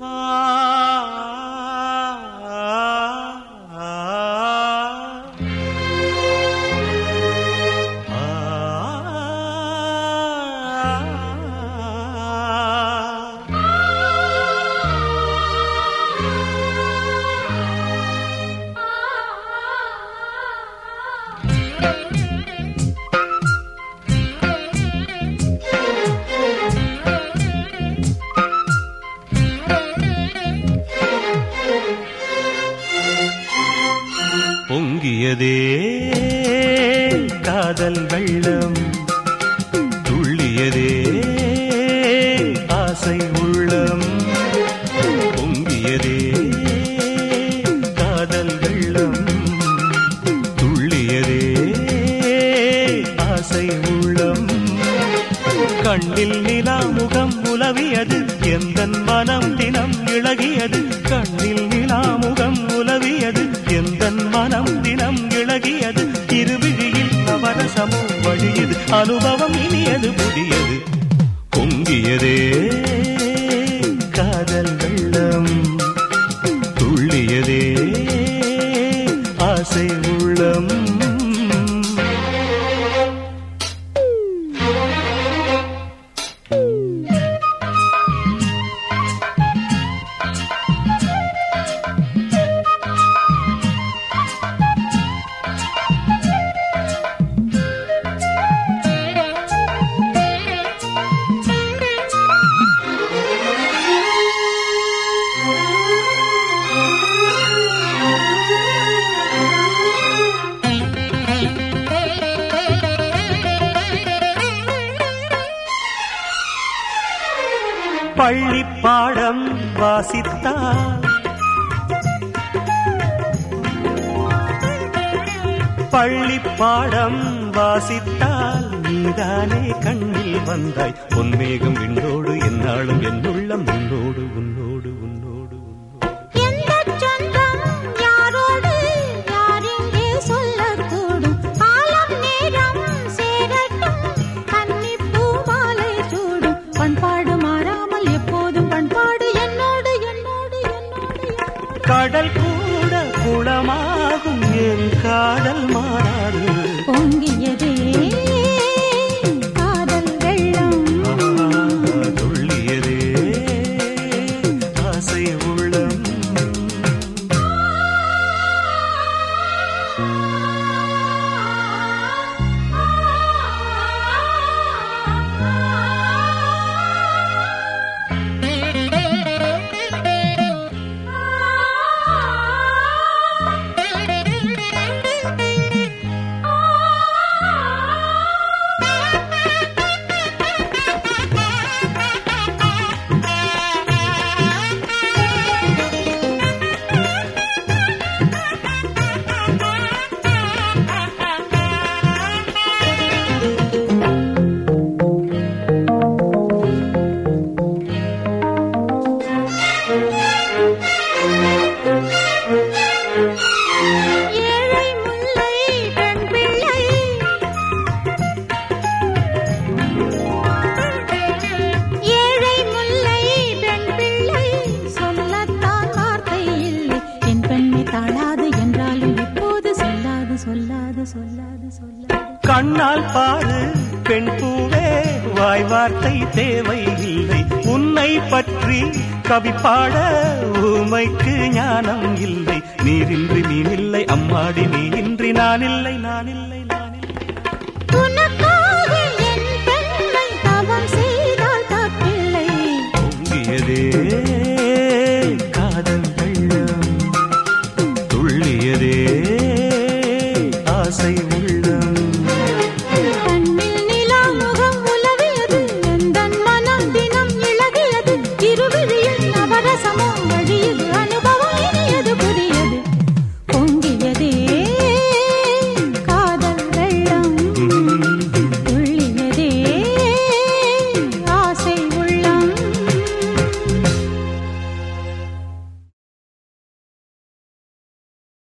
பொங்கியதே காதல் வெள்ளம் துள்ளியதே ஆசை உள்ளம் பொங்கியதே காதல் வெள்ளம் துள்ளியதே ஆசை உள்ளம் கண்ணில் நிலா முகம் உலவியது எந்தன் மனம் தினம் இழகியது கண்ணில் நிலா முகம் உலவியது எந்தன் மனம் தினம் இழகியது இருவிழியில் நவரசமும் வழியது அனுபவம் இனியது புதியது பொங்கியதே காதல் வெள்ளம் துள்ளியதே ஆசை உள்ளம் பள்ளி பாடம் வாசித்தார் பள்ளி பாடம் வாசித்தால் நீதானே கண்ணில் வந்தாய் பொன்மேகம் விண்ணோடு என்னாலும் என்னுள்ளம் உன்னோடு உன்னோடு உன்னோடு உன்னோடு எந்தச் சொந்தம் யாரோடு யாரெங்கே சொல்லக்கூடும் காலம் நேரம் சேரட்டும் கன்னிப்பூ மாலை சூடும் பண்பாடு மாறாமல் எப்போதும் பண்பாடு என்னோடு என்னோடு என்னோடு என்னோடு கடல் கூட குளமாகும் என் காதல் மாறாது பொங்கியதே காதல் வெள்ளம் ஆ, துள்ளியதே ஆசை உள்ளம் ஏழை முல்லை பெண் பிள்ளை ஏழை முல்லை பெண் பிள்ளை சொல்லத்தான் வார்த்தை இல்லை என் பெண்ணை தாழாது என்றாலும் இப்போது சொல்லாது சொல்லாது சொல்லாது சொல்லாது கண்ணால் பாரு பெண் பூவே வாய் வார்த்தை தேவை இல்லை உன்னை பற்றி கவி பாட ஊமைக்கு ஞானம் இல்லை நீரின்றி மீனில்லை அம்மாடி நீ இன்றி நான் இல்லை நான் இல்லை